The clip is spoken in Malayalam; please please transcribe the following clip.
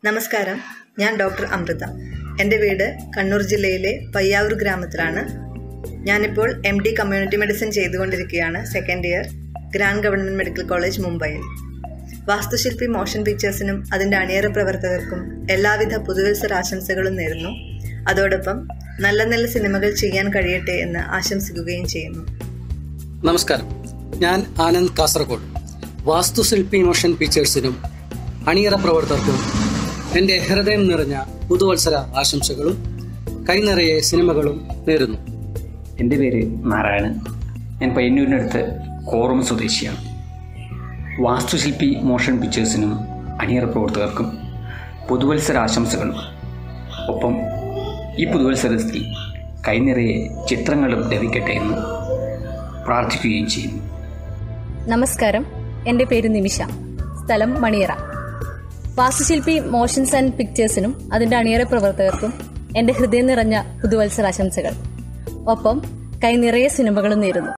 നമസ്കാരം ഞാൻ ഡോക്ടർ അമൃത എൻ്റെ വീട് കണ്ണൂർ ജില്ലയിലെ പയ്യാവൂർ ഗ്രാമത്തിലാണ് ഞാനിപ്പോൾ എം ഡി കമ്മ്യൂണിറ്റി മെഡിസിൻ ചെയ്തുകൊണ്ടിരിക്കുകയാണ് second year grand government medical college മുംബൈയിൽ വാസ്തുശില്പി മോഷൻ പിക്ചേഴ്സിനും അതിൻ്റെ അണിയറ പ്രവർത്തകർക്കും എല്ലാവിധ പുതുവത്സര ആശംസകളും നേരുന്നു അതോടൊപ്പം നല്ല നല്ല സിനിമകൾ ചെയ്യാൻ കഴിയട്ടെ എന്ന് ആശംസിക്കുകയും ചെയ്യുന്നു നമസ്കാരം ഞാൻ ആനന്ദ് കാസർഗോഡ് വാസ്തുശില്പി മോഷൻ പിക്ചേഴ്സിനും അണിയറ പ്രവർത്തകർക്കും എൻ്റെ ഹൃദയം നിറഞ്ഞ പുതുവത്സര ആശംസകളും കൈനിറയെ സിനിമകളും നേരുന്നു എൻ്റെ പേര് നാരായണൻ ഞാൻ പയ്യന്നൂരിനടുത്ത് കോറം സ്വദേശിയാണ് വാസ്തുശില്പി മോഷൻ പിക്ചേഴ്സിനും അണിയറ പ്രവർത്തകർക്കും പുതുവത്സര ആശംസകളും ഒപ്പം ഈ പുതുവത്സരത്തിൽ കൈനിറയെ ചിത്രങ്ങളും ലഭിക്കട്ടെ എന്ന് പ്രാർത്ഥിക്കുകയും ചെയ്യുന്നു നമസ്കാരം എൻ്റെ പേര് നിമിഷ സ്ഥലം മണിയറ വാസ്തുശില്പി മോഷൻസ് ആൻഡ് പിക്ചേഴ്സിനും അതിൻ്റെ അണിയറ പ്രവർത്തകർക്കും എൻ്റെ ഹൃദയം നിറഞ്ഞ പുതുവത്സരാശംസകൾ ഒപ്പം കൈനിറയെ സിനിമകളും നേരുന്നു